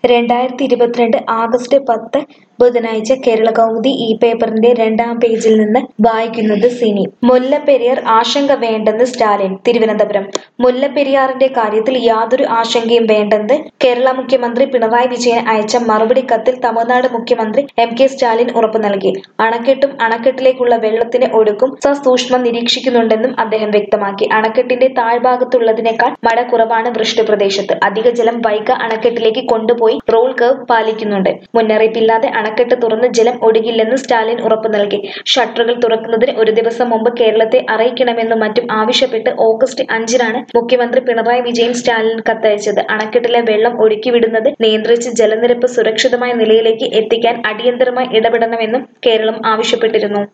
രണ്ടായിരത്തി ഇരുപത്തിരണ്ട് ആഗസ്റ്റ് പത്ത് ബുധനാഴ്ച കേരള കൗമുദി ഈ പേപ്പറിന്റെ രണ്ടാം പേജിൽ നിന്ന് വായിക്കുന്നത് സിനി മുല്ലപ്പെരിയാർ ആശങ്ക വേണ്ടെന്ന് സ്റ്റാലിൻ തിരുവനന്തപുരം മുല്ലപ്പെരിയാറിന്റെ കാര്യത്തിൽ യാതൊരു ആശങ്കയും വേണ്ടെന്ന് കേരള മുഖ്യമന്ത്രി പിണറായി വിജയൻ അയച്ച മറുപടി കത്തിൽ തമിഴ്നാട് മുഖ്യമന്ത്രി എം കെ സ്റ്റാലിൻ ഉറപ്പു നൽകി അണക്കെട്ടും അണക്കെട്ടിലേക്കുള്ള വെള്ളത്തിന്റെ ഒഴുക്കും സസൂക്ഷ്മം നിരീക്ഷിക്കുന്നുണ്ടെന്നും അദ്ദേഹം വ്യക്തമാക്കി അണക്കെട്ടിന്റെ താഴ്ഭാഗത്തുള്ളതിനേക്കാൾ മഴ കുറവാണ് വൃഷ്ടിപ്രദേശത്ത് അധിക ജലം വൈഗ അണക്കെട്ടിലേക്ക് കൊണ്ടുപോയി റോൾ കർവ് പാലിക്കുന്നുണ്ട് മുന്നറിയിപ്പില്ലാതെ അണക്കെട്ട് തുറന്ന് ജലം ഒഴുകില്ലെന്ന് സ്റ്റാലിൻ ഉറപ്പു നൽകി ഷട്ടറുകൾ തുറക്കുന്നതിന് ഒരു ദിവസം മുമ്പ് കേരളത്തെ അറിയിക്കണമെന്നും മറ്റും ആവശ്യപ്പെട്ട് ഓഗസ്റ്റ് അഞ്ചിനാണ് മുഖ്യമന്ത്രി പിണറായി വിജയൻ സ്റ്റാലിൻ കത്തയച്ചത് അണക്കെട്ടിലെ വെള്ളം ഒഴുക്കിവിടുന്നത് നിയന്ത്രിച്ച് ജലനിരപ്പ് സുരക്ഷിതമായ നിലയിലേക്ക് എത്തിക്കാൻ അടിയന്തരമായി ഇടപെടണമെന്നും കേരളം ആവശ്യപ്പെട്ടിരുന്നു